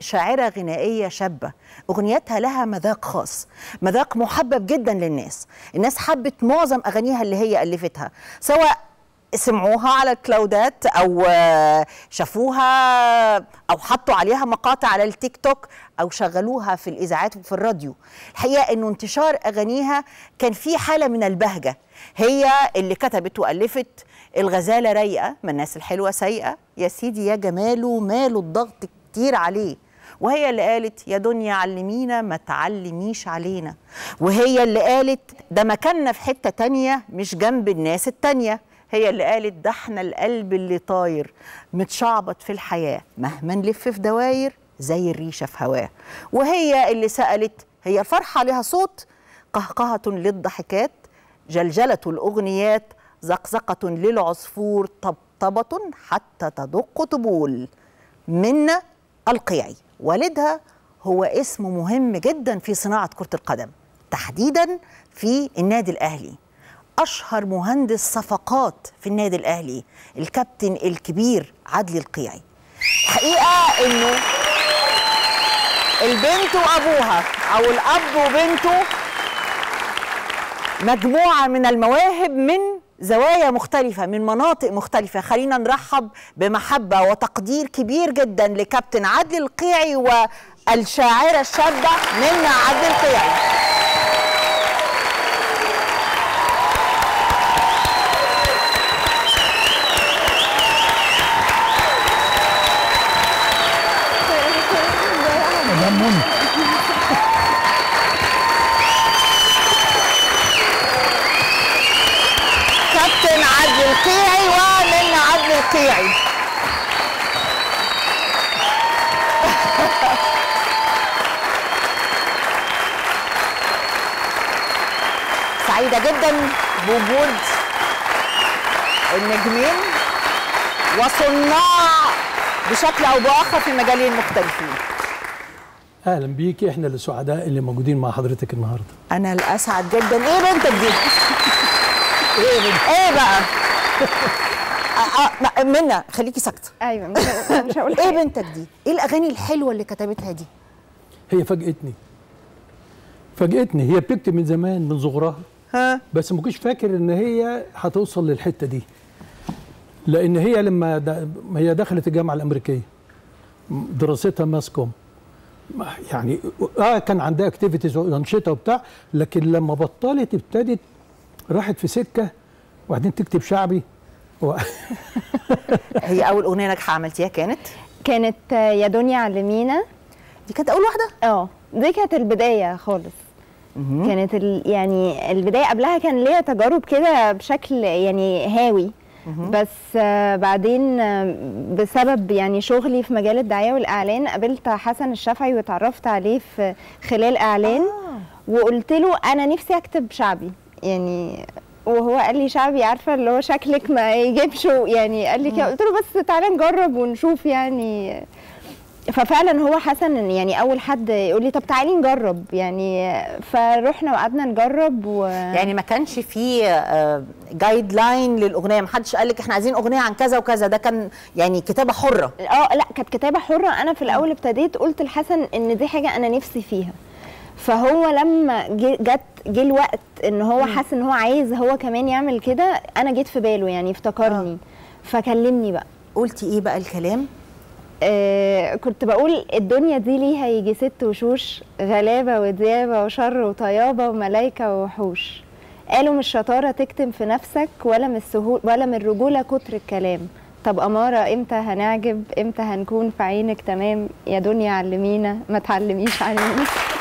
شاعرة غنائية شابة أغنياتها لها مذاق خاص مذاق محبب جدا للناس الناس حبت معظم أغانيها اللي هي ألفتها سواء سمعوها على الكلاودات او آه، شافوها او حطوا عليها مقاطع على التيك توك او شغلوها في الاذاعات وفي الراديو الحقيقه انه انتشار اغانيها كان في حاله من البهجه هي اللي كتبت والفت الغزاله رايقه من الناس الحلوه سيئه يا سيدي يا جماله ماله الضغط كتير عليه وهي اللي قالت يا دنيا علمينا ما تعلميش علينا وهي اللي قالت ده مكاننا في حتة تانية مش جنب الناس التانية هي اللي قالت ده احنا القلب اللي طاير متشعبط في الحياة مهما نلف في دواير زي الريشة في هواه وهي اللي سألت هي الفرحة لها صوت قهقهة للضحكات جلجلة الأغنيات زقزقة للعصفور طبطبة حتى تدق طبول منا القيعي والدها هو اسم مهم جدا في صناعة كرة القدم تحديدا في النادي الأهلي أشهر مهندس صفقات في النادي الأهلي الكابتن الكبير عدلي القيعي الحقيقة إنه البنت وأبوها أو الأب وبنته مجموعة من المواهب من زوايا مختلفة من مناطق مختلفة خلينا نرحب بمحبة وتقدير كبير جدا لكابتن عدلي القيعي والشاعرة الشابة منى عدلي القيعي مضمون كابتن عدلي القيعي ومنى عدلي القيعي سعيدة جدا بوجود النجمين وصناع بشكل او باخر في مجالين مختلفين اهلا بيكي احنا اللي سعداء اللي موجودين مع حضرتك النهارده انا الاسعد جدا ايه بنتك دي ايه بنتك ايه بقى آه، آه، منى خليكي ساكته ايوه مش ه- مش هقول ايه حاجة. بنتك دي ايه الاغاني الحلوه اللي كتبتها دي هي فاجئتني فاجئتني هي بتكتب من زمان من صغرها ها بس ما كنتش فاكر ان هي هتوصل للحته دي لان هي لما د... هي دخلت الجامعه الامريكيه دراستها ماس كوم يعني اه كان عندها اكتيفيتيز وانشطه وبتاع لكن لما بطلت ابتدت راحت في سكه وبعدين تكتب شعبي و... هي اول اغنيه ناجحه عملتيها كانت كانت آه، يا دنيا علمينا دي كانت اول واحده اه دي كانت البدايه خالص كانت ال... يعني البدايه قبلها كان ليا تجارب كده بشكل يعني هاوي بس آه، بعدين آه، بسبب يعني شغلي في مجال الدعايه والاعلان قابلت حسن الشافعي واتعرفت عليه في خلال اعلان وقلت له انا نفسي اكتب شعبي يعني وهو قال لي شعبي عارفه اللي هو شكلك ما يجيبش يعني قال لي كده قلت له بس تعالى نجرب ونشوف يعني ففعلا هو حسن يعني اول حد يقول لي طب تعالي نجرب يعني فروحنا وقعدنا نجرب و يعني ما كانش في جايد لاين للاغنيه ما حدش قال لك احنا عايزين اغنيه عن كذا وكذا ده كان يعني كتابه حره اه لا كانت كتابه حره انا في الاول ابتديت قلت لحسن ان دي حاجه انا نفسي فيها فهو لما جه- جت جه الوقت ان هو حس ان هو عايز هو كمان يعمل كده انا جيت في باله يعني افتكرني فكلمني بقى قلتي ايه بقى الكلام آه كنت بقول الدنيا دي ليها يجي ست وشوش غلابة وديابة وشر وطيابة وملايكة ووحوش قالوا مش شطارة تكتم في نفسك ولا من السهول ولا من الرجولة كتر الكلام طب أمارة امتى هنعجب امتى هنكون في عينك تمام يا دنيا علمينا ما تعلميش علينا